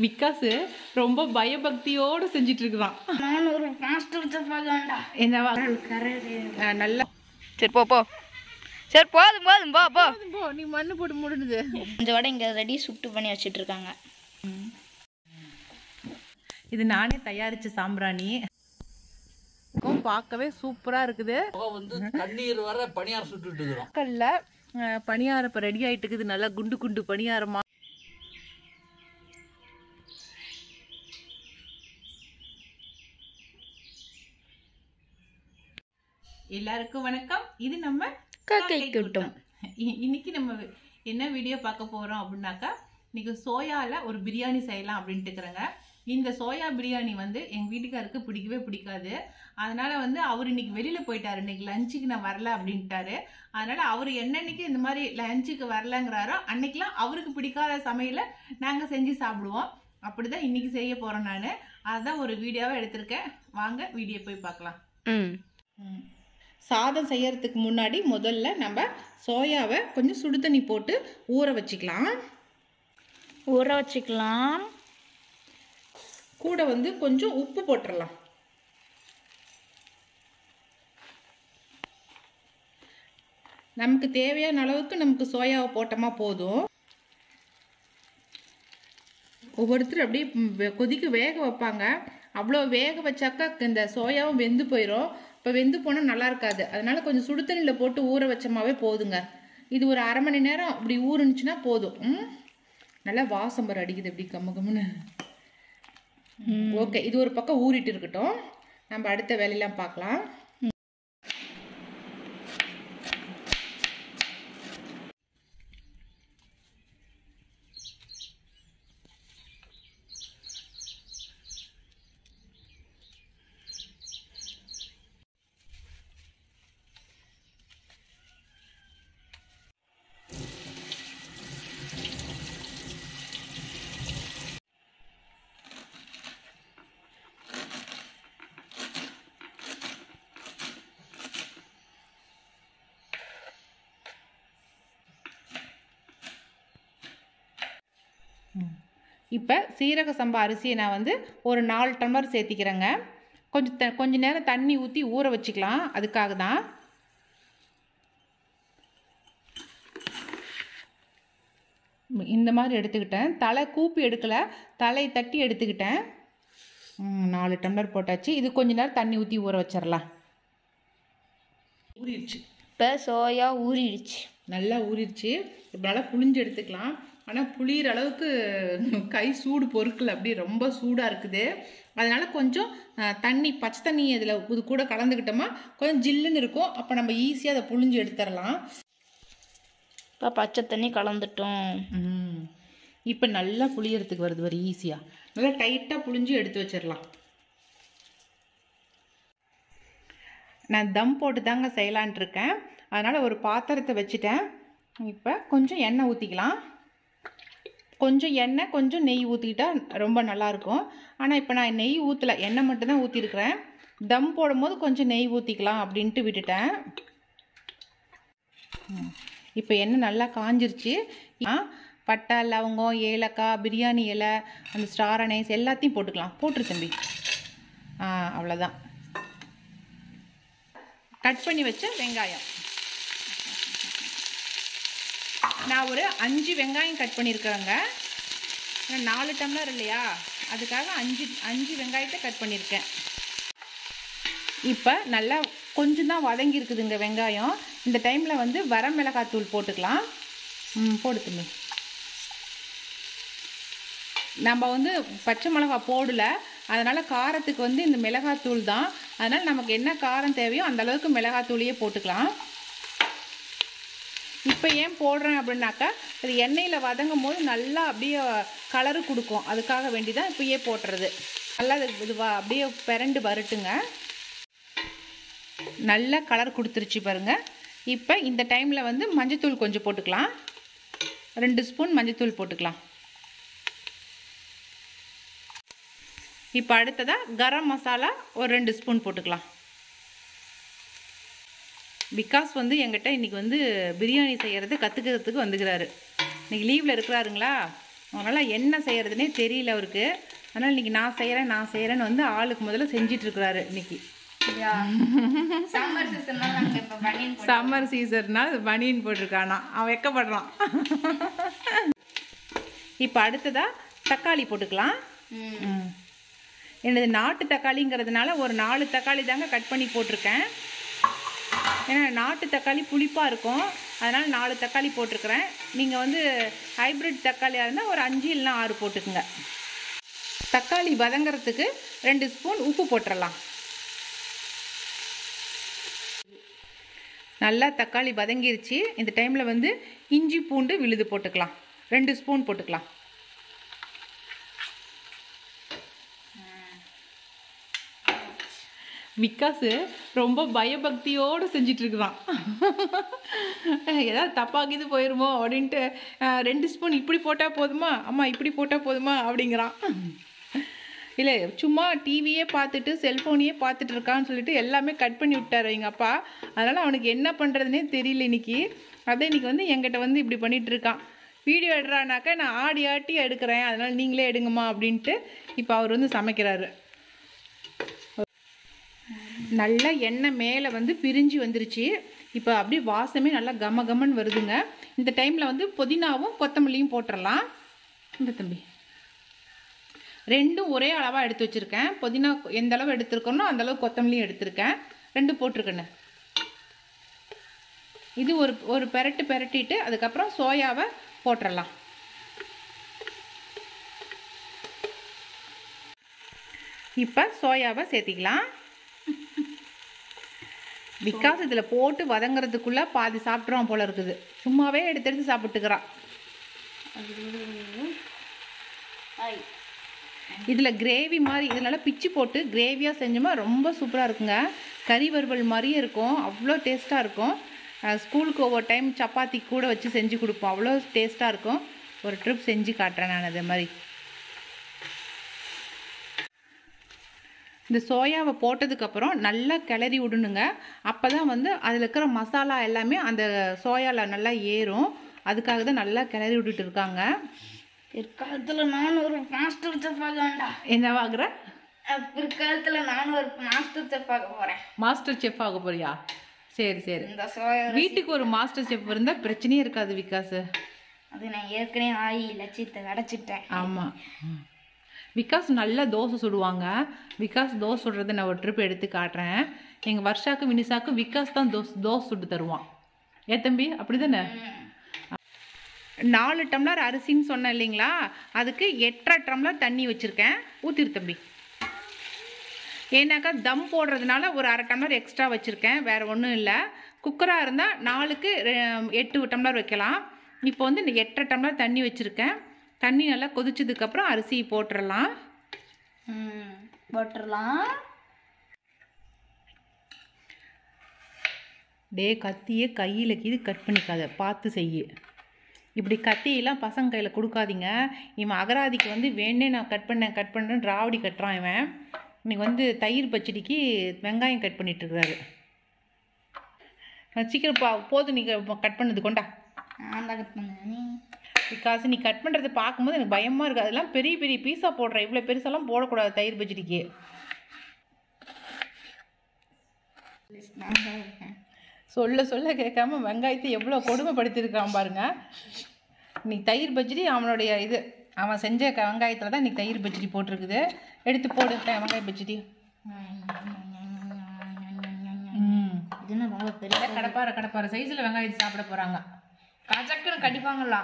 விகாஸ் ரொம்ப பயபக்தியோடு செஞ்சிட்டு இருக்கிறான் நான் ஒரு மாஸ்டர் செஃப் ஆக வேண்டாம் என்னவா கரடி அஹ் நல்லா சரி போ போ சரி போதும் போதும் போ போ போ நீ மண்ணு போட்டு முடிஞ்சது கொஞ்சம் வடை இங்கே ரெடி சுட்டு பண்ணி வச்சிட்டு இருக்காங்க இது நானே தயாரிச்ச சாம்பிராணி இருக்கும், பார்க்கவே சூப்பரா இருக்குது வந்து கண்ணீர் வர பணியார் சுட்டுட்டு இருக்கிறோம் கல்ல பணியாரம் இப்போ ரெடி ஆயிட்டு இருக்குது நல்லா குண்டு குண்டு பணியாரமா எல்லாருக்கும் வணக்கம் இது நம்ம காக்கை கூட்டம். இ- இன்னைக்கு நம்ம என்ன வீடியோ பார்க்க போறோம் அப்படின்னாக்கா இன்னைக்கு சோயால ஒரு பிரியாணி செய்யலாம் அப்படின்ட்டு இருக்கிறேங்க இந்த சோயா பிரியாணி வந்து எங்க வீட்டுக்காருக்கு பிடிக்கவே பிடிக்காது அதனால வந்து அவர் இன்னைக்கு வெளியில போயிட்டாரு இன்னைக்கு லஞ்சுக்கு நான் வரல அப்படின்ட்டாரு அதனால அவர் என்னன்னைக்கு இந்த மாதிரி லஞ்சுக்கு வரலங்கிறாரோ அன்னைக்கெல்லாம் அவருக்கு பிடிக்காத சமையலை நாங்க செஞ்சு சாப்பிடுவோம் அப்படிதான் இன்னைக்கு செய்ய போறேன் நான் அதுதான் ஒரு வீடியோவை எடுத்திருக்கேன் வாங்க வீடியோ போய் பார்க்கலாம் ம் சாதம் செய்யறதுக்கு முன்னாடி முதல்ல நம்ம சோயாவை கொஞ்சம் சுடு தண்ணி போட்டு ஊற வச்சுக்கலாம் ஊற வச்சுக்கலாம் கூட வந்து கொஞ்சம் உப்பு போட்டுடலாம் நமக்கு தேவையான அளவுக்கு நமக்கு சோயாவை போட்டோமா போதும் ஒவ்வொருத்தர் அப்படியே ம், வெ- கொதிக்க வேக வைப்பாங்க அவ்வளோ வேக வச்சாக்கா இந்த சோயாவும் வெந்து போயிடும் இப்போ வெந்து போனால் நல்லா இருக்காது அதனால கொஞ்சம் சுடு தண்ணியில் போட்டு ஊற வச்சோமாவே போதுங்க இது ஒரு அரை மணி நேரம் அப்படி ஊறுனுச்சுன்னா போதும் ம்? நல்லா வாசம் வர அடிக்குது இப்படி கம்ம கம்முன்னு ஓகே இது ஒரு பக்கம் ஊறிட்டு இருக்கட்டும் நம்ம அடுத்த வேலையெல்லாம் பார்க்கலாம் இப்போ சீரக சம்பா அரிசியை நான் வந்து ஒரு நாலு டம்ளர் சேர்த்திக்கிறேங்க கொஞ்சம் த கொஞ்ச நேரம் தண்ணி ஊற்றி ஊற வச்சுக்கலாம் அதுக்காக தான் இந்த மாதிரி எடுத்துக்கிட்டேன் தலை கூப்பி எடுக்கலை தலை தட்டி எடுத்துக்கிட்டேன் ம், நாலு டம்ளர் போட்டாச்சு இது கொஞ்ச நேரம் தண்ணி ஊற்றி ஊற வச்சிடலாம் ஊறிடுச்சு இப்போ சோயா ஊறிடுச்சு நல்லா ஊறிடுச்சு இப்போ நல்லா புளிஞ்சு எடுத்துக்கலாம் ஆனால் புளியிற அளவுக்கு கை சூடு பொறுக்கல அப்படியே ரொம்ப சூடாக இருக்குது அதனால கொஞ்சம் அஹ், தண்ணி பச்சை தண்ணி இதில் இது கூட கலந்துக்கிட்டோமா கொஞ்சம் ஜில்லுன்னு இருக்கும் அப்போ நம்ம ஈஸியாக அதை புளிஞ்சு எடுத்துடலாம் இப்போ பச்சை தண்ணி கலந்துட்டோம் இப்போ நல்லா புளியறதுக்கு வருது வர ஈஸியாக நல்லா டைட்டாக புளிஞ்சு எடுத்து வச்சிடலாம் நான் தம் போட்டு தாங்க செய்யலான்ட்டு இருக்கேன் அதனால் ஒரு பாத்திரத்தை வச்சுட்டேன் இப்போ கொஞ்சம் எண்ணெய் ஊற்றிக்கலாம் கொஞ்சம் எண்ணெய் கொஞ்சம் நெய் ஊற்றிக்கிட்டா ரொம்ப நல்லாயிருக்கும் ஆனால் இப்போ நான் நெய் ஊற்றலை எண்ணெய் மட்டும்தான் ஊற்றிருக்கிறேன் தம் போடும்போது கொஞ்சம் நெய் ஊற்றிக்கலாம் அப்படின்ட்டு விட்டுட்டேன் இப்போ எண்ணெய் நல்லா காஞ்சிருச்சு ஆ, பட்டை லவங்கம் ஏலக்காய் பிரியாணி இலை அந்த ஸ்டார் அனைஸ் எல்லாத்தையும் போட்டுக்கலாம் போட்டுரு தம்பி ஆ அவ்வளோதான் கட் பண்ணி வச்ச வெங்காயம் நான் ஒரு அஞ்சு வெங்காயம் கட் பண்ணியிருக்கிறேங்க ஏன்னா நாலு டம்ளர் இல்லையா அதுக்காக அஞ்சு அஞ்சு வெங்காயத்தை கட் பண்ணியிருக்கேன் இப்போ நல்லா கொஞ்சம் தான் வதங்கி இருக்குதுங்க வெங்காயம் இந்த டைமில் வந்து வரமிளகாத்தூள் போட்டுக்கலாம் ம் போடு தம்பி நம்ம வந்து பச்சை மிளகா போடல அதனால் காரத்துக்கு வந்து இந்த மிளகாத்தூள் தான் அதனால் நமக்கு என்ன காரம் தேவையோ அந்த அளவுக்கு மிளகாத்தூளையே போட்டுக்கலாம் இப்போ ஏன் போடுறேன் அப்படின்னாக்கா அது எண்ணெயில் வதங்கும் போது நல்லா அப்படியே கலரு கொடுக்கும் அதுக்காக வேண்டி தான் இப்பயே போட்டுறது நல்லா இது இது வ- அப்படியே பிறண்டு வரட்டுங்க நல்ல கலர் கொடுத்துருச்சு பாருங்க இப்போ இந்த டைமில் வந்து மஞ்சத்தூள் கொஞ்சம் போட்டுக்கலாம் ரெண்டு ஸ்பூன் மஞ்சத்தூள் போட்டுக்கலாம் இப்போ அடுத்ததாக கரம் மசாலா ஒரு ரெண்டு ஸ்பூன் போட்டுக்கலாம் விகாஸ் வந்து என்கிட்ட இன்றைக்கி வந்து பிரியாணி செய்கிறது கற்றுக்கிறதுக்கு வந்துக்கிறாரு இன்றைக்கி லீவில் இருக்கிறாருங்களா அதனால் என்ன செய்கிறதுனே தெரியல அவருக்கு அதனால் இன்றைக்கி நான் செய்கிறேன் நான் செய்கிறேன்னு வந்து ஆளுக்கு முதல்ல செஞ்சிட்ருக்குறாரு இன்னைக்கு சம்மர் சீசன்லாம் நாங்கள் இப்போ பனியன் சம்மர் சீசர்னால் பனியன் போட்டிருக்கானா அவன் வெக்கப்படுறான் இப்போ அடுத்ததா தக்காளி போட்டுக்கலாம் ம். என்னது நாட்டு தக்காளிங்கிறதுனால ஒரு நாலு தக்காளி தாங்க கட் பண்ணி போட்டிருக்கேன் ஏன்னா நாட்டு தக்காளி புளிப்பாக இருக்கும் அதனால் நாலு தக்காளி போட்டிருக்கிறேன் நீங்கள் வந்து ஹைப்ரிட் தக்காளியாக இருந்தால் ஒரு அஞ்சு இல்லைன்னா ஆறு போட்டுக்குங்க தக்காளி வதங்கிறதுக்கு ரெண்டு ஸ்பூன் உப்பு போட்டுடலாம் நல்லா தக்காளி வதங்கிருச்சு இந்த டைமில் வந்து இஞ்சி பூண்டு விழுது போட்டுக்கலாம் ரெண்டு ஸ்பூன் போட்டுக்கலாம் விக்காஸு ரொம்ப பயபக்தியோடு செஞ்சிட்டு இருக்கிறான் ஏதாவது தப்பாக்கிது போயிருமோ அப்படின்ட்டு அஹ், ரெண்டு ஸ்பூன் இப்படி போட்டால் போதுமா அம்மா இப்படி போட்டால் போதுமா அப்படிங்கிறான் இல்லை சும்மா டிவியே பார்த்துட்டு செல்ஃபோனையே பார்த்துட்டு இருக்கான்னு சொல்லிட்டு எல்லாமே கட் பண்ணி விட்டாரு எங்கள் அப்பா அதனால் அவனுக்கு என்ன பண்ணுறதுனே தெரியல இன்னைக்கு அதே இன்னைக்கு வந்து என்கிட்ட வந்து இப்படி பண்ணிட்டு இருக்கான் வீடியோ எடுறானாக்கா நான் ஆடி ஆட்டி எடுக்கிறேன் அதனால் நீங்களே எடுங்கம்மா அப்படின்ட்டு இப்போ அவர் வந்து சமைக்கிறாரு நல்லா எண்ணெய் மேலே வந்து பிரிஞ்சு வந்துருச்சு இப்போ அப்படியே வாசமே நல்லா கம கமன்னு வருதுங்க இந்த டைமில் வந்து புதினாவும் கொத்தமல்லியும் போட்டுடலாம் இந்த தம்பி ரெண்டும் ஒரே அளவாக எடுத்து வச்சுருக்கேன் புதினா எந்த அளவு எடுத்திருக்கேனோ அந்த அளவு கொத்தமல்லியும் எடுத்திருக்கேன் ரெண்டும் போட்டிருக்கேன்னு இது ஒரு ஒரு பெரட்டு பெரட்டிட்டு அதுக்கப்புறம் சோயாவை போட்டுடலாம் இப்போ சோயாவை சேர்த்திக்கலாம் பிகாஸ் இதில் போட்டு வதங்குறதுக்குள்ளே பாதி சாப்பிட்றோம் போல இருக்குது சும்மாவே எடுத்து எடுத்து சாப்பிட்டுக்கிறான் இதில் கிரேவி மாதிரி இதனால பிச்சு போட்டு கிரேவியாக செஞ்சோமா ரொம்ப சூப்பராக இருக்குங்க கறி வறுவல் மாதிரியே இருக்கும் அவ்வளோ டேஸ்ட்டாக இருக்கும் அஹ் ஸ்கூலுக்கு ஒவ்வொரு டைம் சப்பாத்தி கூட வச்சு செஞ்சு கொடுப்போம் அவ்வளோ டேஸ்ட்டாக இருக்கும் ஒரு ட்ரிப் செஞ்சு காட்டுறேன் நான் அதே மாதிரி இந்த சோயாவை போட்டதுக்கப்புறம் நல்லா கிளறி விடணுங்க அப்போ தான் வந்து அதில் இருக்கிற மசாலா எல்லாமே அந்த சோயாவில் நல்லா ஏறும் அதுக்காக தான் நல்லா கிளறி விட்டுட்டு இருக்காங்க பிற்காலத்தில் நானும் ஒரு மாஸ்டர் செஃப் ஆக வேண்டாம் என்னவாகிற அஹ் பிற்காலத்தில் நானும் ஒரு மாஸ்டர் செஃப் ஆக போகிறேன் மாஸ்டர் செஃப் ஆக போறியா சரி சரி இந்த சோயா வீட்டுக்கு ஒரு மாஸ்டர் செஃப் இருந்தால் பிரச்சனையே இருக்காது விகாஸ் அது நான் ஏற்கனவே ஆயி லட்சியத்தை அடைச்சிட்டேன் ஆமாம் விகாஸ் நல்லா தோசை சுடுவாங்க விகாஸ் தோசை சுடுறதை நான் ஒரு ட்ரிப் எடுத்து காட்டுறேன் எங்கள் வருஷாக்கு வினிசாக்கு விகாஸ் தான் தோசை தோசை சுட்டு தருவான் ஏ தம்பி அப்படி தானே நாலு டம்ளர் அரிசின்னு சொன்னேன் இல்லைங்களா அதுக்கு எட்டரை டம்ளர் தண்ணி வச்சுருக்கேன் ஊற்றிரு தம்பி ஏன்னாக்கா தம் போடுறதுனால ஒரு அரை டம்ளர் எக்ஸ்ட்ரா வச்சுருக்கேன் வேறு ஒன்றும் இல்லை குக்கராக இருந்தால் நாலுக்கு ரெ- எட்டு டம்ளர் வைக்கலாம் இப்போ வந்து இந்த எட்டரை டம்ளர் தண்ணி வச்சுருக்கேன் தண்ணி நல்லா கொதிச்சதுக்கப்புறம் அரிசி போட்டுடலாம் ம் போட்டுடலாம் டே கத்தியே கையில் கீது கட் பண்ணிக்காத பார்த்து செய்யு இப்படி கத்தியெல்லாம் பசங்க கையில் கொடுக்காதீங்க இவன் அகராதிக்கு வந்து வேணே நான் கட் பண்ணேன் கட் பண்ணேன்னு ராவடி கட்டுறான் இவன் இன்னைக்கு வந்து தயிர் பச்சடிக்கு வெங்காயம் கட் பண்ணிட்டு இருக்காரு நான் சீக்கிரம் பா போதும் நீங்கள் கட் பண்ணது கொண்டா நான் தான் கட் பண்ணேன் பிகாஸ் நீ கட் பண்ணுறது பார்க்கும்போது எனக்கு பயமாக இருக்குது அதெல்லாம் பெரிய பெரிய பீஸா போடுறேன் இவ்வளோ பெருசாலாம் போடக்கூடாது தயிர் பச்சடிக்கு நான் தான் இருக்கேன் சொல்ல சொல்ல கேட்காம வெங்காயத்தை எவ்வளோ கொடுமைப்படுத்தியிருக்கான் பாருங்க நீ தயிர் பச்சடி அவனுடைய இது அவன் செஞ்ச க வெங்காயத்தில் தான் நீ தயிர் பச்சடி போட்டிருக்குது எடுத்து போடு த- வெங்காய பச்சடி ம் இது என்ன ரொம்ப பெரிய கடப்பார கடப்பார சைஸில் வெங்காயத்தை சாப்பிட போகிறாங்க கஜக்குன்னு கடிப்பாங்களா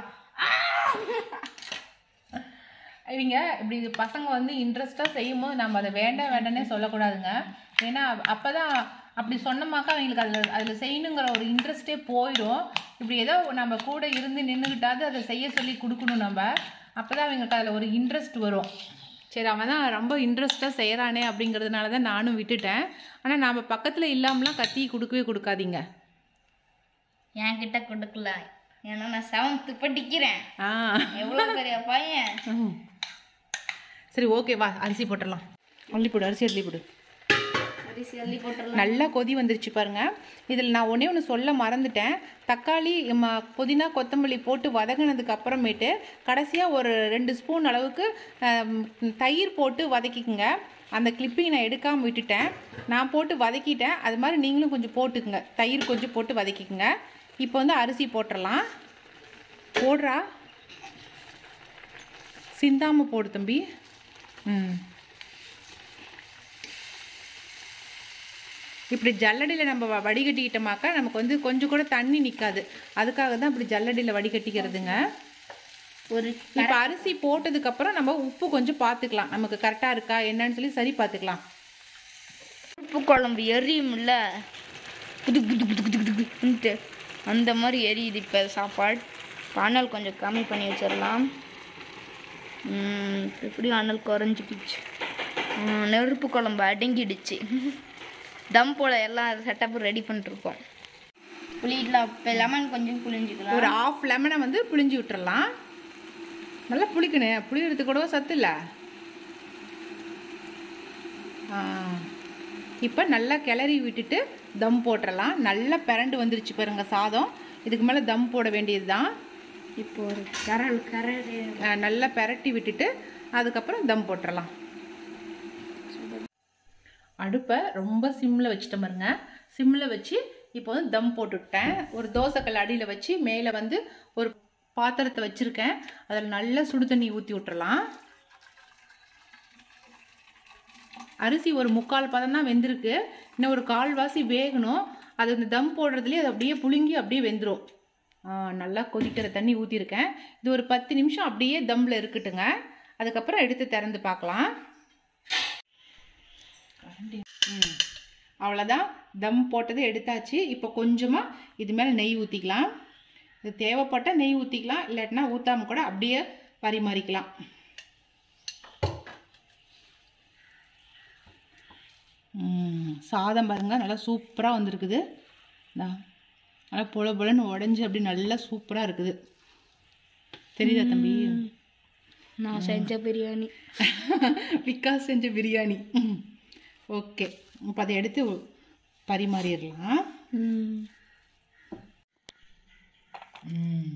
இவங்க இப்படி இது பசங்க வந்து இன்ட்ரெஸ்ட்டாக செய்யும் போது நம்ம அதை வேண்டாம் வேண்டாம்னே சொல்லக்கூடாதுங்க ஏன்னா அப்போ தான் அப்படி சொன்னமாக்கா அவங்களுக்கு அதில் அதில் செய்யணுங்கிற ஒரு இன்ட்ரெஸ்ட்டே போயிடும் இப்படி ஏதோ நம்ம கூட இருந்து நின்றுக்கிட்டாவது அதை செய்ய சொல்லி கொடுக்கணும் நம்ம அப்போ தான் அவங்களுக்கு அதில் ஒரு இன்ட்ரெஸ்ட் வரும் சரி அவன் தான் ரொம்ப இன்ட்ரெஸ்ட்டாக செய்கிறானே அப்படிங்கிறதுனால தான் நானும் விட்டுட்டேன் ஆனால் நாம் பக்கத்தில் இல்லாமலாம் கத்தி கொடுக்கவே கொடுக்காதீங்க என்கிட்ட கொடுக்கல ஏன்னா நான் செவன்த்து படிக்கிறேன் ஆ எவ்வளோ பெரிய பையன் ம். சரி ஓகே வா அரிசி போட்டுடலாம் அள்ளி போடு அரிசி அள்ளி போடு அரிசி அள்ளி போட்டுடலாம் நல்லா கொதி வந்துருச்சு பாருங்க இதில் நான் ஒன்றே ஒன்று சொல்ல மறந்துட்டேன் தக்காளி ம புதினா கொத்தமல்லி போட்டு வதங்கினதுக்கு அப்புறமேட்டு கடைசியாக ஒரு ரெண்டு ஸ்பூன் அளவுக்கு ஆம், தயிர் போட்டு வதக்கிக்குங்க அந்த கிளிப்பிங் நான் எடுக்காமல் விட்டுட்டேன் நான் போட்டு வதக்கிட்டேன் அது மாதிரி நீங்களும் கொஞ்சம் போட்டுக்குங்க தயிர் கொஞ்சம் போட்டு வதக்கிக்குங்க இப்போ வந்து அரிசி போட்டுடலாம் போடுறா சிந்தாம போடு தம்பி ம் இப்படி ஜல்லடியில் நம்ம வ- வடிகட்டிக்கிட்டோமாக்கா நமக்கு வந்து கொஞ்சம் கூட தண்ணி நிற்காது அதுக்காக தான் இப்படி ஜல்லடியில் வடிகட்டிக்கிறதுங்க ஒரு இப்போ அரிசி போட்டதுக்கப்புறம் நம்ம உப்பு கொஞ்சம் பார்த்துக்கலாம் நமக்கு கரெக்டாக இருக்கா என்னன்னு சொல்லி சரி பார்த்துக்கலாம் உப்பு குழம்பு எரியும்ல குது குது குது குது குது குதுன்ட்டு அந்த மாதிரி எரியுது இப்போ சாப்பாடு இப்ப அனல் கொஞ்சம் கம்மி பண்ணி வச்சிடலாம் ம், எப்படியும் அனல் குறைஞ்சிக்கிச்சு ம், நெருப்பு குழம்பு அடங்கிடுச்சு தம் போல எல்லாம் செட்டப்பும் ரெடி பண்ணிட்டுருக்கோம் புளியிடலாம் இப்போ லெமன் கொஞ்சம் புளிஞ்சிக்கலாம் ஒரு ஆஃப் லெமனை வந்து புளிஞ்சு விட்டுறலாம் நல்லா புளிக்கணும் புளியறதுக்கு கூட சத்து இல்லை இப்போ நல்லா கிளறி விட்டுட்டு தம் போட்டுறலாம் நல்லா பிறண்டு வந்துருச்சு பாருங்க சாதம் இதுக்கு மேலே தம் போட வேண்டியது தான் இப்போ ஒரு கரல் கரல் நல்லா பெரட்டி விட்டுட்டு அதுக்கப்புறம் தம் போட்டுறலாம் அடுப்பை ரொம்ப சிம்மில் வச்சுட்டேன் பாருங்க சிம்மில் வச்சு இப்போ வந்து தம் போட்டுவிட்டேன் ஒரு தோசைக்கல் அடியில் வச்சு மேலே வந்து ஒரு பாத்திரத்தை வச்சுருக்கேன் அதில் நல்லா சுடு தண்ணி ஊற்றி விட்டுறலாம் அரிசி ஒரு முக்கால் பதம் தான் வெந்திருக்கு இன்னும் ஒரு கால்வாசி வேகணும் அது இந்த தம் போடுறதுலேயே அது அப்படியே புழுங்கி அப்படியே வெந்துடும் நல்லா கொதிக்கிற தண்ணி ஊற்றிருக்கேன் இது ஒரு பத்து நிமிஷம் அப்படியே தம்மில் இருக்கட்டுங்க அதுக்கப்புறம் எடுத்து திறந்து பார்க்கலாம் ம் அவ்வளோதான் தம் போட்டது எடுத்தாச்சு இப்போ கொஞ்சமாக இது மேலே நெய் ஊற்றிக்கலாம் இது தேவைப்பட்டால் நெய் ஊற்றிக்கலாம் இல்லாட்டினா ஊற்றாம கூட அப்படியே பரிமாறிக்கலாம் ம், சாதம் பாருங்க நல்லா சூப்பராக வந்திருக்குது இந்தா, நல்லா பொல பொலன்னு உடஞ்சி அப்படி நல்லா சூப்பராக இருக்குது தெரியுதா தம்பி நான் செஞ்ச பிரியாணி விகாஸ் செஞ்ச பிரியாணி ஓகே இப்போ அதை எடுத்து பரிமாறிடலாம் ம் ம்.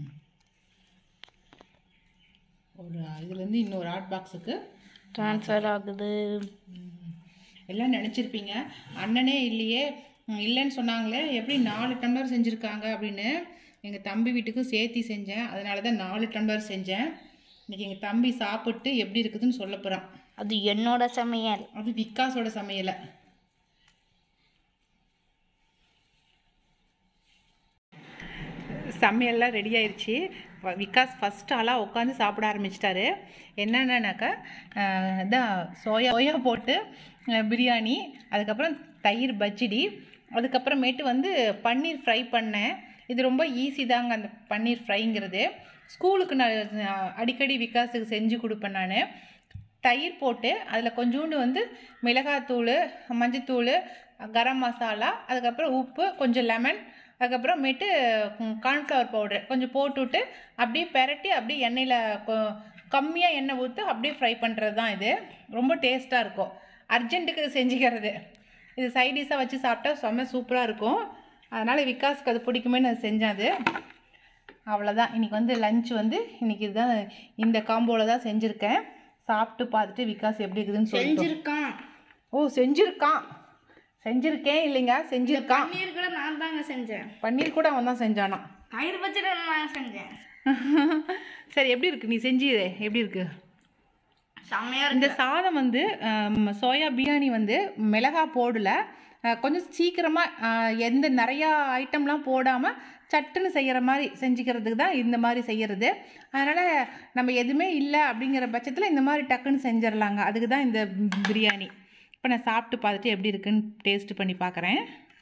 ஒரு இதுலேருந்து இன்னொரு ஹாட் பாக்ஸுக்கு ட்ரான்ஸ்ஃபர் ஆகுது எல்லாம் நினச்சிருப்பீங்க அண்ணனே இல்லையே ம், இல்லைன்னு சொன்னாங்களே எப்படி நாலு டம்ளர் செஞ்சுருக்காங்க அப்படின்னு எங்கள் தம்பி வீட்டுக்கும் சேர்த்தி செஞ்சேன் அதனால தான் நாலு டம்ளர் செஞ்சேன் இன்னைக்கு எங்கள் தம்பி சாப்பிட்டு எப்படி இருக்குதுன்னு சொல்ல போகிறான் அது என்னோட சமையல் அது விகாஸோட சமையலை சமையல்லாம் ரெடி ஆயிடுச்சு வ- விகாஸ் ஃபஸ்ட் ஆளாக உட்காந்து சாப்பிட ஆரம்பிச்சிட்டாரு என்னென்னாக்கா இதான் சோயா சோயா போட்டு அஹ், பிரியாணி அதுக்கப்புறம் தயிர் பச்சடி அதுக்கப்புறமேட்டு வந்து பன்னீர் ஃப்ரை பண்ணேன் இது ரொம்ப ஈஸி தாங்க அந்த பன்னீர் ஃப்ரைங்கிறது ஸ்கூலுக்கு நான் நான் அடிக்கடி விகாஸுக்கு செஞ்சு கொடுப்பேன் நான் தயிர் போட்டு அதில் கொஞ்சோண்டு வந்து மிளகாத்தூள் மஞ்சத்தூள் கரம் மசாலா அதுக்கப்புறம் உப்பு கொஞ்சம் லெமன் அதுக்கப்புறமேட்டு கார்ன்ஃப்ளவர் பவுடர் கொஞ்சம் போட்டுவிட்டு அப்படியே பெரட்டி அப்படியே எண்ணெயில் கம்மியாக எண்ணெய் ஊற்றி அப்படியே ஃப்ரை பண்ணுறது தான் இது ரொம்ப டேஸ்ட்டாக இருக்கும் அர்ஜென்ட்டுக்கு செஞ்சுக்கிறது இது சைடிஷாக வச்சு சாப்பிட்டா செம்ம சூப்பராக இருக்கும் அதனால் விகாஸ்க்கு அது பிடிக்குமே நான் செஞ்சேன் அது அவ்வளோதான் இன்னைக்கு வந்து லஞ்ச் வந்து இன்னைக்கு இதுதான் இந்த காம்போவில் தான் செஞ்சுருக்கேன் சாப்பிட்டு பார்த்துட்டு விகாஸ் எப்படி இருக்குதுன்னு சொல்லிட்டு செஞ்சிருக்கான் ஓ செஞ்சுருக்கான் செஞ்சுருக்கேன் இல்லைங்க செஞ்சுருக்கான் பன்னீர் கூட நான் தாங்க செஞ்சேன் பன்னீர் கூட அவன் தான் செஞ்சானா தயிர் பச்சடி நான் செஞ்சேன் சரி எப்படி இருக்கு நீ செஞ்சு எப்படி இருக்கு செம்மையா இந்த இருக்கு சாதம் வந்து ஆம், சோயா பிரியாணி வந்து மிளகா போடல அஹ், கொஞ்சம் சீக்கிரமாக எந்த நிறையா ஐட்டம்லாம் போடாமல் சட்டுன்னு செய்கிற மாதிரி செஞ்சுக்கிறதுக்கு தான் இந்த மாதிரி செய்கிறது அதனால் நம்ம எதுவுமே இல்லை அப்படிங்கிற பட்சத்தில் இந்த மாதிரி டக்குன்னு செஞ்சிடலாங்க அதுக்கு தான் இந்த பிரியாணி இப்போ நான் சாப்பிட்டு பார்த்துட்டு எப்படி இருக்குன்னு டேஸ்ட் பண்ணி பார்க்குறேன்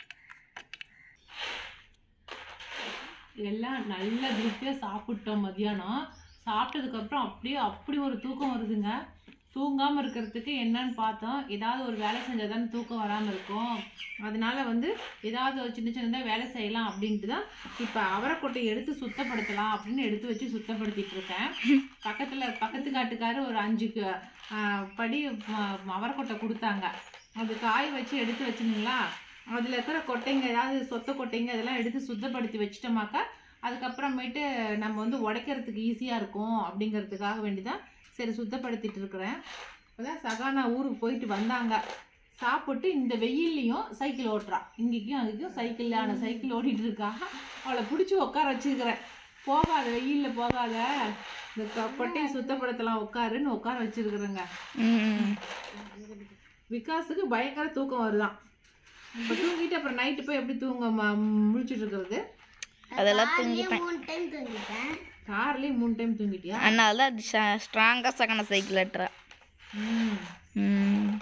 எல்லாம் நல்ல திருப்தியாக சாப்பிட்டோம் மதியானம் சாப்பிட்டதுக்கப்புறம் அப்படியே அப்படி ஒரு தூக்கம் வருதுங்க தூங்காமல் இருக்கிறதுக்கு என்னன்னு பார்த்தோம் ஏதாவது ஒரு வேலை செஞ்சால் தானே தூக்கம் வராமல் இருக்கும் அதனால வந்து ஏதாவது ஒரு சின்ன சின்னதாக வேலை செய்யலாம் அப்படின்ட்டு தான் இப்போ அவரைக்கொட்டை எடுத்து சுத்தப்படுத்தலாம் அப்படின்னு எடுத்து வச்சு சுத்தப்படுத்திட்டு இருக்கேன் பக்கத்தில் பக்கத்து காட்டுக்காரர் ஒரு அஞ்சு கு- ஆ, படி ம- அவரைக்கொட்டை கொடுத்தாங்க அது காய வச்சு எடுத்து வச்சுங்களா அதில் இருக்கிற கொட்டைங்க ஏதாவது சொத்த கொட்டைங்க இதெல்லாம் எடுத்து சுத்தப்படுத்தி வச்சிட்டோமாக்கா அதுக்கப்புறமேட்டு நம்ம வந்து உடைக்கிறதுக்கு ஈஸியாக இருக்கும் அப்படிங்கிறதுக்காக வேண்டி தான் சரி சுத்தப்படுத்திட்டு இருக்கிறேன் இப்போதான் சகானா ஊருக்கு போயிட்டு வந்தாங்க சாப்பிட்டு இந்த வெயில்லையும் சைக்கிள் ஓட்டுறா இங்கேயும் அங்கேயும் சைக்கிளான சைக்கிள் ஓட்டிகிட்டு இருக்கா அவளை பிடிச்சி உட்கார வச்சிருக்கிறேன் போகாத வெயிலில் போகாத இந்த கொ- கொட்டையை சுத்தப்படுத்தலாம் உட்காருன்னு உட்கார வச்சிருக்கிறேங்க ம் விகாஸுக்கு பயங்கர தூக்கம் வருதான் இப்போ தூங்கிட்டு அப்புறம் நைட்டு போய் எப்படி தூங்க ம- முழிச்சிட்டு இருக்கிறது அதெல்லாம் தூங்கிப்பேன் மூணு டைம் தூங்கிட்டேன் கார்லேயே மூணு டைம் தூங்கிட்டியா அதனால தான் ஸ்ட்ராங்காக சகன சைக்கிள் எட்டுறா ம் ம்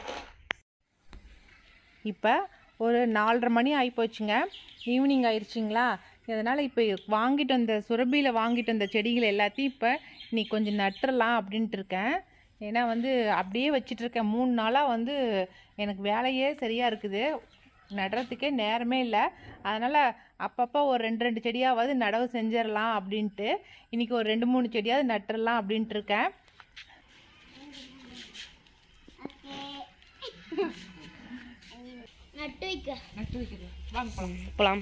இப்போ ஒரு நாலரை மணி ஆகிப்போச்சுங்க ஈவினிங் ஆயிடுச்சிங்களா அதனால் இப்போ வாங்கிட்டு வந்த சுரபியில் வாங்கிட்டு வந்த செடிகள் எல்லாத்தையும் இப்போ நீ கொஞ்சம் நட்டுறலாம் அப்படின்ட்டு இருக்கேன் ஏன்னா வந்து அப்படியே வச்சிட்டு இருக்கேன் மூணு நாளாக வந்து எனக்கு வேலையே சரியாக இருக்குது நடுறதுக்கே நேரமே இல்லை அதனால் அப்பப்போ ஒரு ரெண்டு ரெண்டு செடியாவது நடவு செஞ்சிடலாம் அப்படின்ட்டு இன்றைக்கி ஒரு ரெண்டு மூணு செடியாவது நட்டுறலாம் அப்படின்ட்டு இருக்கேன் நட்டு வைக்க நட்டு வைக்கிறது வாங்க போகலாம் போகலாம்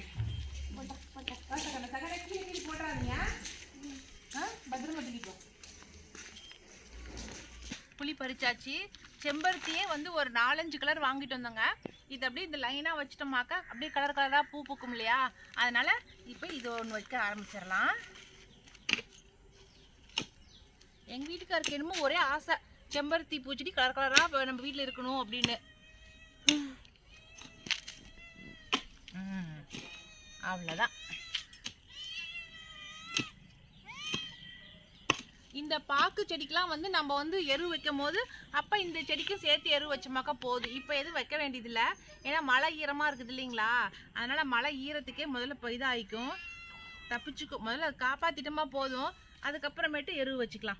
புளி பறிச்சாச்சு செம்பருத்தியே வந்து ஒரு நாலஞ்சு கலர் வாங்கிட்டு வந்தோங்க இது அப்படியே இந்த லைனாக வச்சிட்டோமாக்கா அப்படியே கலர் கலராக பூ பூக்கும் இல்லையா அதனால இப்போ இது ஒன்று வைக்க ஆரம்பிச்சிடலாம் எங்கள் வீட்டுக்காருக்கு என்னமோ ஒரே ஆசை செம்பருத்தி பூச்செடி கலர் கலராக நம்ம வீட்டில் இருக்கணும் அப்படின்னு ம், அவ்வளோதான் இந்த பாக்கு செடிக்கெலாம் வந்து நம்ம வந்து எரு வைக்கும் போது அப்போ இந்த செடிக்கும் சேர்த்து எரு வச்சோமாக்கா போதும் இப்போ எதுவும் வைக்க வேண்டியதில்ல ஏன்னா மழை ஈரமாக இருக்குது இல்லைங்களா அதனால் மழை ஈரத்துக்கே முதல்ல இப்போ இதாகிக்கும் தப்பிச்சுக்கும் முதல்ல அது காப்பாற்றிட்டோமா போதும் அதுக்கப்புறமேட்டு எரு வச்சுக்கலாம்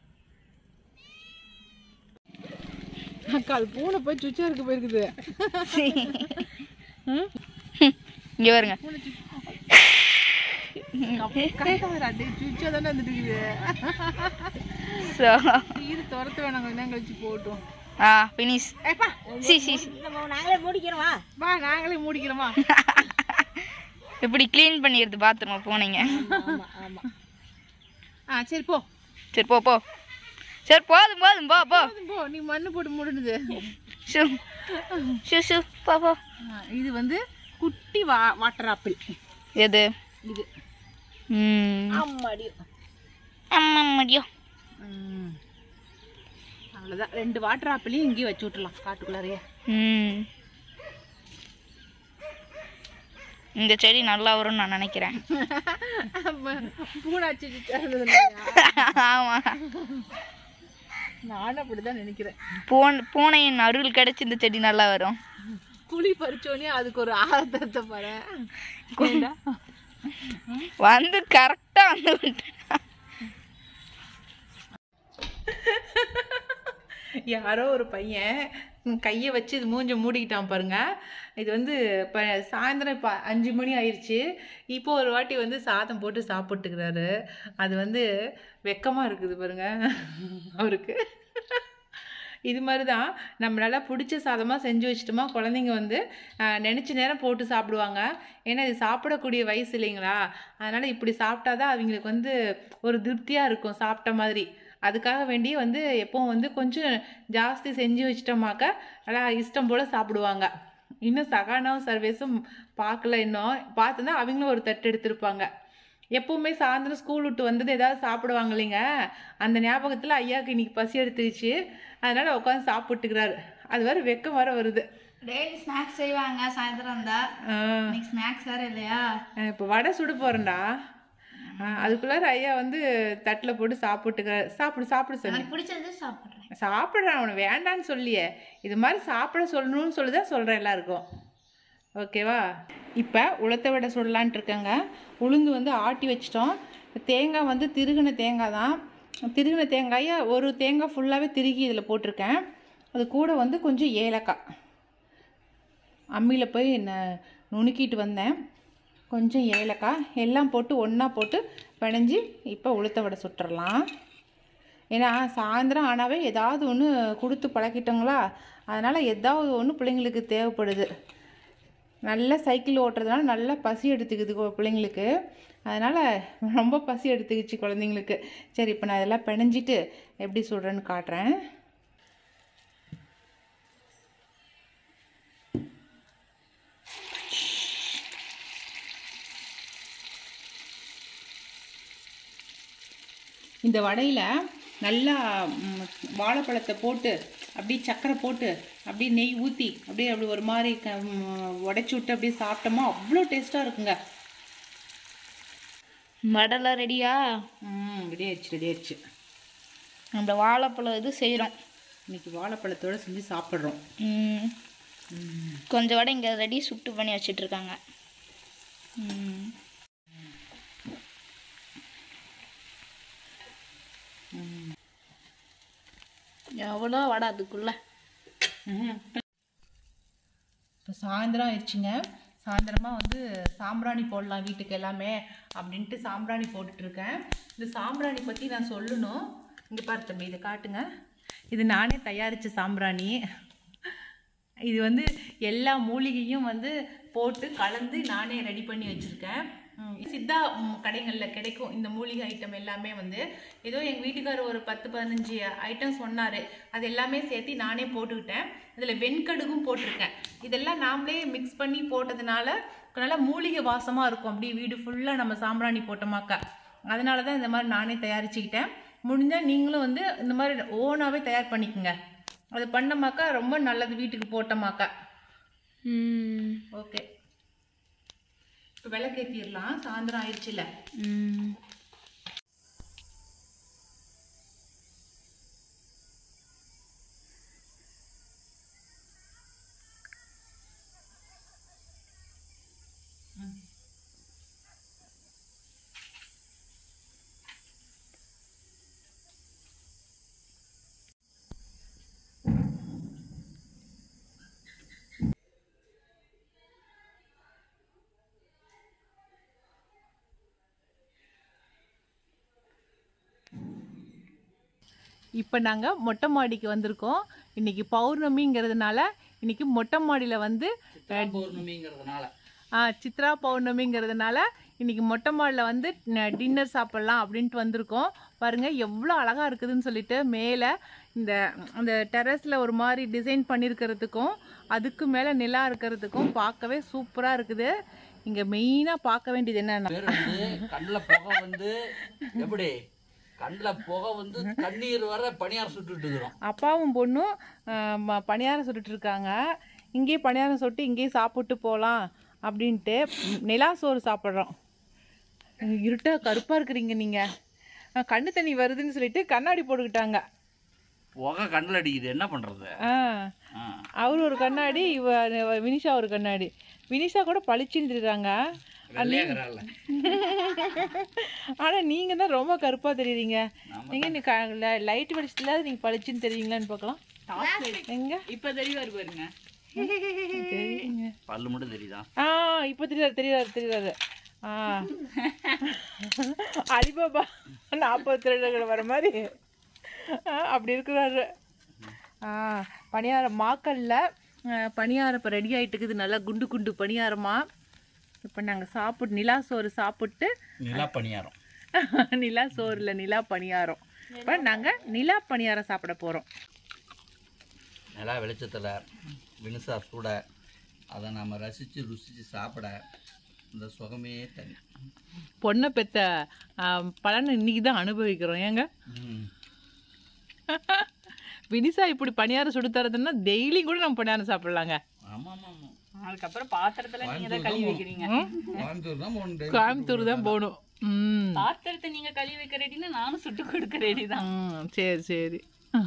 அக்கா அது பூனை போய் சுச்சா இருக்கு போயிருக்குது இங்கே வருங்க சுச்சா தானே வந்துட்டு இருக்குது ஸோ இது துரத்து வேணாம் கொஞ்ச நேரம் கழிச்சு போட்டோம் ஆ ஃபினிஷ் ஏப்பா சி சி சி. நாங்களே மூடிக்கிறோமா வா நாங்களே மூடிக்கிறோமா இப்படி க்ளீன் பண்ணிடுது பாத்ரூம் போனீங்க ஆ சரி போ சரி போ போ சரி போதும் போதும் போ போ போதும் போ நீ மண்ணு போட்டு மூடுனது ஷூ ஷூ ஷூ போ போ இது வந்து குட்டி வா வாட்டர் ஆப்பிள் எது இது ம் ஆமாடி அம்மா முடியும் அவ்வளோதான் ரெண்டு வாட்டர் ஆப்பிளையும் இங்கேயே வச்சு விட்டுலாம் காட்டுக்குள்ளாரையே ம் இந்த செடி நல்லா வரும்னு நான் நினைக்கிறேன் பூனாச்சி ஆமா நானும் அப்படிதான் நினைக்கிறேன் பூன் பூனையின் அருள் கிடைச்சி இந்த செடி நல்லா வரும் புளி பறிச்சோடனே அதுக்கு ஒரு ஆரத்தத்தை பாரு ஏண்டா? வந்து கரெக்டாக வந்து விட்டேன் யாரோ ஒரு பையன் கையை வச்சு இது மூஞ்ச மூடிக்கிட்டான் பாருங்க இது வந்து இப்போ சாயந்தரம் இப்போ அஞ்சு மணி ஆயிடுச்சு இப்போ ஒரு வாட்டி வந்து சாதம் போட்டு சாப்பிட்டுக்கிறாரு அது வந்து வெக்கமாக இருக்குது பாருங்க அவருக்கு இது மாதிரி தான் நம்ம நல்லா பிடிச்ச சாதமாக செஞ்சு வச்சிட்டோமா குழந்தைங்க வந்து ஆஹ், நினைச்ச நேரம் போட்டு சாப்பிடுவாங்க ஏன்னா இது சாப்பிடக்கூடிய வயசு இல்லைங்களா அதனால் இப்படி சாப்பிட்டா தான் அவங்களுக்கு வந்து ஒரு திருப்தியாக இருக்கும் சாப்பிட்ட மாதிரி அதுக்காக வேண்டி வந்து எப்பவும் வந்து கொஞ்சம் ஜாஸ்தி செஞ்சு வச்சிட்டோமாக்க நல்லா இஷ்டம் போல் சாப்பிடுவாங்க இன்னும் சகானாவும் சர்வேஸும் பார்க்கல இன்னும் பார்த்துனா அவங்களும் ஒரு தட்டு எடுத்திருப்பாங்க எப்பவுமே சாயந்தரம் ஸ்கூல் விட்டு வந்தது ஏதாவது சாப்பிடுவாங்க இல்லைங்க அந்த ஞாபகத்தில் ஐயாவுக்கு இன்னைக்கு பசி எடுத்துருச்சு அதனால உட்காந்து சாப்பிட்டுக்கிறாரு அது வர வெக்கம் வர வருது டெய்லி ஸ்நாக்ஸ் செய்வாங்க சாயந்தரம் இருந்தா ஆஹ் இன்னைக்கு ஸ்நாக்ஸ் வேற இல்லையா இப்போ வடை சுட போகிறேன்டா அதுக்குள்ளார ஐயா வந்து தட்டில் போட்டு சாப்பிட்டுக்கிறாரு சாப்பிடு சாப்பிடு சொல்லி எனக்கு பிடிச்சது சாப்பிட்றேன் சாப்பிட்றேன் அவனை வேண்டான்னு சொல்லியே இது மாதிரி சாப்பிட சொல்லணும்னு சொல்லி தான் சொல்கிறேன் எல்லாருக்கும் ஓகேவா இப்போ உளுத்த வடை சுடலான்ட்டு இருக்கேங்க உளுந்து வந்து ஆட்டி வச்சிட்டோம் தேங்காய் வந்து திருகின தேங்காய் தான் திருகின தேங்காயை ஒரு தேங்காய் ஃபுல்லாகவே திருகி இதில் போட்டிருக்கேன் அது கூட வந்து கொஞ்சம் ஏலக்காய் அம்மியில் போய் நான் நுணுக்கிட்டு வந்தேன் கொஞ்சம் ஏலக்காய் எல்லாம் போட்டு ஒன்றா போட்டு பிணைஞ்சி இப்போ உளுத்த வடை சுட்டுறலாம் ஏன்னா சாயந்தரம் ஆனாவே ஏதாவது ஒன்று கொடுத்து பழக்கிட்டோங்களா அதனால் ஏதாவது ஒன்று பிள்ளைங்களுக்கு தேவைப்படுது நல்லா சைக்கிள் ஓட்டுறதுனால நல்லா பசி எடுத்துக்குது கொ- பிள்ளைங்களுக்கு அதனால் ரொம்ப பசி எடுத்துக்கிச்சு குழந்தைங்களுக்கு சரி இப்போ நான் இதெல்லாம் பிணைஞ்சிட்டு எப்படி சுடுறேன்னு காட்டுறேன் இந்த வடையில் நல்லா ம், வாழைப்பழத்தை போட்டு அப்படியே சக்கரை போட்டு அப்படியே நெய் ஊற்றி அப்படியே அப்படி ஒரு மாதிரி க உடச்சி விட்டு அப்படியே சாப்பிட்டோமா அவ்வளோ டேஸ்ட்டாக இருக்குங்க வடலாம் ரெடியா ம் ரெடி ஆயிடுச்சு ரெடி ஆயிடுச்சு நம்ம வாழைப்பழம் இது செய்கிறோம் இன்னைக்கு வாழைப்பழத்தோடு செஞ்சு சாப்பிட்றோம் கொஞ்சம் வடை இங்கே ரெடி சுட்டு பண்ணி வச்சிட்ருக்காங்க எவ்வளோ வடை அதுக்குள்ள இப்போ சாயந்தரம் ஆயிடுச்சுங்க சாயந்தரமாக வந்து சாம்பிராணி போடலாம் வீட்டுக்கு எல்லாமே அப்படின்ட்டு சாம்பிராணி போட்டுட்ருக்கேன் இந்த சாம்பிராணி பற்றி நான் சொல்லணும் இங்கே பாரு தம்பி இதை காட்டுங்க இது நானே தயாரித்த சாம்பிராணி இது வந்து எல்லா மூலிகையும் வந்து போட்டு கலந்து நானே ரெடி பண்ணி வச்சுருக்கேன் ம், சித்தா ம், கடைகளில் கிடைக்கும் இந்த மூலிகை ஐட்டம் எல்லாமே வந்து ஏதோ எங்கள் வீட்டுக்காரர் ஒரு பத்து பதினஞ்சு ஐட்டம் சொன்னார் அது எல்லாமே சேர்த்து நானே போட்டுக்கிட்டேன் இதில் வெண்கடுகும் போட்டிருக்கேன் இதெல்லாம் நாமளே மிக்ஸ் பண்ணி போட்டதுனால நல்லா மூலிகை வாசமாக இருக்கும் அப்படியே வீடு ஃபுல்லாக நம்ம சாம்பிராணி போட்டோமாக்கா அதனால தான் இந்த மாதிரி நானே தயாரிச்சுக்கிட்டேன் முடிஞ்சால் நீங்களும் வந்து இந்த மாதிரி ஓனாகவே தயார் பண்ணிக்கோங்க அது பண்ணமாக்கா ரொம்ப நல்லது வீட்டுக்கு போட்டோமாக்கா ம் ஓகே இப்போ விளக்கேற்றிடலாம் சாயந்தரம் ஆயிடுச்சுல ம் இப்போ நாங்கள் மொட்டை மாடிக்கு வந்திருக்கோம் இன்னைக்கு பௌர்ணமிங்கிறதுனால இன்னைக்கு மொட்டை மாடியில் வந்து பௌர்ணமிங்கிறதுனால ஆ, சித்ரா பௌர்ணமிங்கிறதுனால இன்னைக்கு மொட்டை மாடியில் வந்து டின்னர் சாப்பிட்லாம் அப்படின்ட்டு வந்திருக்கோம் பாருங்க எவ்வளோ அழகாக இருக்குதுன்னு சொல்லிட்டு மேலே இந்த அந்த டெரஸில் ஒரு மாதிரி டிசைன் பண்ணியிருக்கிறதுக்கும் அதுக்கு மேலே நிலா இருக்கிறதுக்கும் பார்க்கவே சூப்பராக இருக்குது இங்கே மெயினாக பார்க்க வேண்டியது என்னன்னா பேர் வந்து கண்ணுல புகை வந்து எப்படி கண்ணுல புகை வந்து கண்ணீர் வர பணியார் சுட்டுட்டு இருக்கிறோம் அப்பாவும் பொண்ணும் ஆஹ், ம- பணியாரம் சுட்டுட்டு இருக்காங்க இங்கேயே பணியாரம் சுட்டு இங்கேயே சாப்பிட்டு போகலாம் அப்படின்ட்டு ம், நிலா சோறு சாப்பிட்றோம் இருட்டா கருப்பாக இருக்கிறீங்க நீங்கள் கண்ணு தண்ணி வருதுன்னு சொல்லிட்டு கண்ணாடி போட்டுக்கிட்டாங்க புகை கண்ணில் அடிக்குது என்ன பண்றது ஆ ஆ. அவர் ஒரு கண்ணாடி இவ இவ- வினிஷா ஒரு கண்ணாடி வினிஷா கூட பளிச்சுன்னு தெரியுறாங்க வெள்ளையாகிறாள்ல. ஆனால் நீங்கள் தான் ரொம்ப கருப்பாக தெரியுறீங்க ஆமா. எங்கே நீ லைட் வெளிச்சத்தில் நீங்கள் பளிச்சுன்னு தெரியுங்களான்னு பார்க்கலாம் எங்க இப்போ தெளிவாரு பாருங்க தெரியுங்க பல்லு மட்டும் தெரியுதா ஆ இப்போ தெரியாது தெரியாது தெரியாது ஆ அலிபாபா நாற்பது திருடர்கள் வர மாதிரி ஆ, அப்படி இருக்கிறாரு ஆ பணியாரம் மாக்கல்ல ஆ, பணியாரம் இப்போ ரெடி ஆகிட்டு இருக்குது நல்லா குண்டு குண்டு பணியாரமா இப்போ நாங்கள் சாப்பிட்டு நிலா சோறு சாப்பிட்டு நிலா பணியாரம் நிலா சோறில் நிலா பணியாரம் இப்போ நாங்கள் நிலா பணியாரம் சாப்பிட போகிறோம் நிலா வெளிச்சத்தில் வினுசா சூட அதை நாம் ரசித்து ருசித்து சாப்பிட இந்த சுகமே தனி பொண்ணை பெத்த ஆ, பலனை இன்னைக்கு தான் அனுபவிக்கிறோம் ஏங்க ம். வினிசா இப்படி பணியாரம் சுடு தரதுன்னா டெய்லி கூட நம்ம பணியாரம் சாப்பிடலாங்க ஆமா ஆமா ஆமா அதுக்கப்புறம் பாத்திரத்தில் நீங்கள் தான் கழுவி வைக்கிறீங்க கோயம்புத்தூர் தான் போகணும் daily. கோயம்புத்தூர் தான் போகணும் ம் பாத்திரத்தை நீங்கள் கழுவி வைக்க ரெடினா நானும் சுட்டு கொடுக்க ரெடி தான் ம், சரி சரி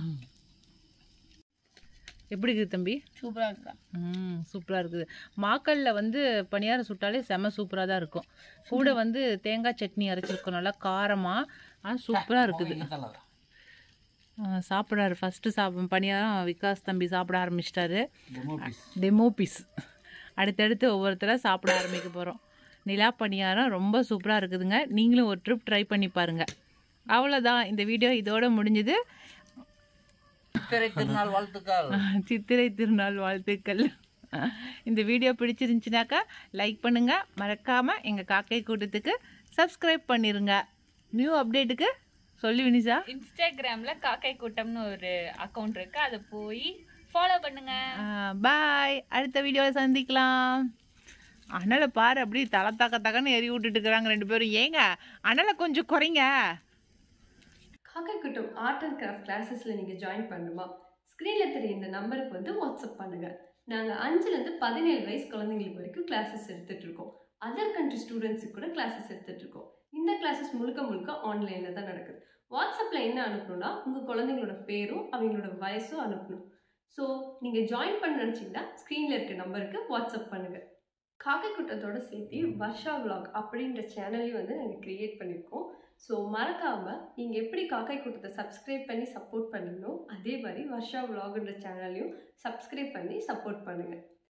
எப்படி இருக்குது தம்பி சூப்பராக இருக்கா ம் சூப்பராக இருக்குது மாக்கல்ல வந்து பணியாரம் சுட்டாலே செம சூப்பராக தான் இருக்கும் கூட வந்து தேங்காய் சட்னி அரைச்சிருக்கோம் நல்லா காரமாக ஆனால் சூப்பராக இருக்குது இதெல்லாம். ஆ, சாப்பிட்றாரு ஃபஸ்ட்டு சாப்பிட பணியாரம் விகாஸ் தம்பி சாப்பிட ஆரம்பிச்சிட்டாரு Demo piece. டெமோ பீஸ் அடுத்தடுத்து ஒவ்வொருத்தராக சாப்பிட ஆரம்பிக்க போகிறோம் நிலா பணியாரம் ரொம்ப சூப்பராக இருக்குதுங்க நீங்களும் ஒரு ட்ரிப் ட்ரை பண்ணி பாருங்கள் அவ்வளோதான் இந்த வீடியோ இதோட முடிஞ்சுது சித்திரை திருநாள் வாழ்த்துக்கள் சித்திரை திருநாள் வாழ்த்துக்கள் இந்த வீடியோ பிடிச்சிருந்துச்சுனாக்கா லைக் பண்ணுங்க மறக்காம எங்க காக்கை கூட்டத்துக்கு சப்ஸ்கிரைப் பண்ணிருங்க நியூ அப்டேட்டுக்கு சொல்லி வினிஷா இன்ஸ்டாகிராம்ல காக்கை கூட்டம்னு ஒரு அக்கவுண்ட் இருக்கு அதை போய் ஃபாலோ பண்ணுங்க பாய் அடுத்த வீடியோவில் சந்திக்கலாம் அனலை பாரு அப்படியே தலை தக்க தக்கன்னு எரி விட்டுட்டு இருக்கிறாங்க ரெண்டு பேரும் ஏங்க அனலை கொஞ்சம் குறைங்க காக்காய்குட்டம் ஆர்ட் அண்ட் கிராஃப்ட் கிளாஸஸில் நீங்கள் ஜாயின் பண்ணணுமா ஸ்க்ரீனில் தெரிய இந்த நம்பருக்கு வந்து வாட்ஸ்அப் பண்ணுங்கள் நாங்கள் அஞ்சுலேருந்து பதினேழு வயசு குழந்தைங்களுக்கு வரைக்கும் கிளாஸஸ் எடுத்துகிட்ருக்கோம் அதர் கண்ட்ரி ஸ்டூடெண்ட்ஸுக்கு கூட கிளாஸஸ் எடுத்துகிட்ருக்கோம் இந்த கிளாஸஸ் முழுக்க முழுக்க ஆன்லைனில் தான் நடக்குது வாட்ஸ்அப்பில் என்ன அனுப்பணும்னா உங்கள் குழந்தைங்களோட பேரும் அவங்களோட வயசும் அனுப்பணும் ஸோ நீங்கள் ஜாயின் பண்ண நினச்சிங்கன்னா ஸ்க்ரீனில் இருக்க நம்பருக்கு வாட்ஸ்அப் பண்ணுங்கள் காக்கை கூட்டத்தோட சேர்த்து வர்ஷா vlog அப்படின்ற சேனலையும் வந்து நாங்கள் க்ரியேட் பண்ணியிருக்கோம் ஸோ மறக்காமல் நீங்கள் எப்படி காக்கை கூட்டத்தை சப்ஸ்கிரைப் பண்ணி சப்போர்ட் பண்ணீங்களோ அதே மாதிரி வர்ஷா vlogன்ற சேனலையும் சப்ஸ்கிரைப் பண்ணி சப்போர்ட் பண்ணுங்கள்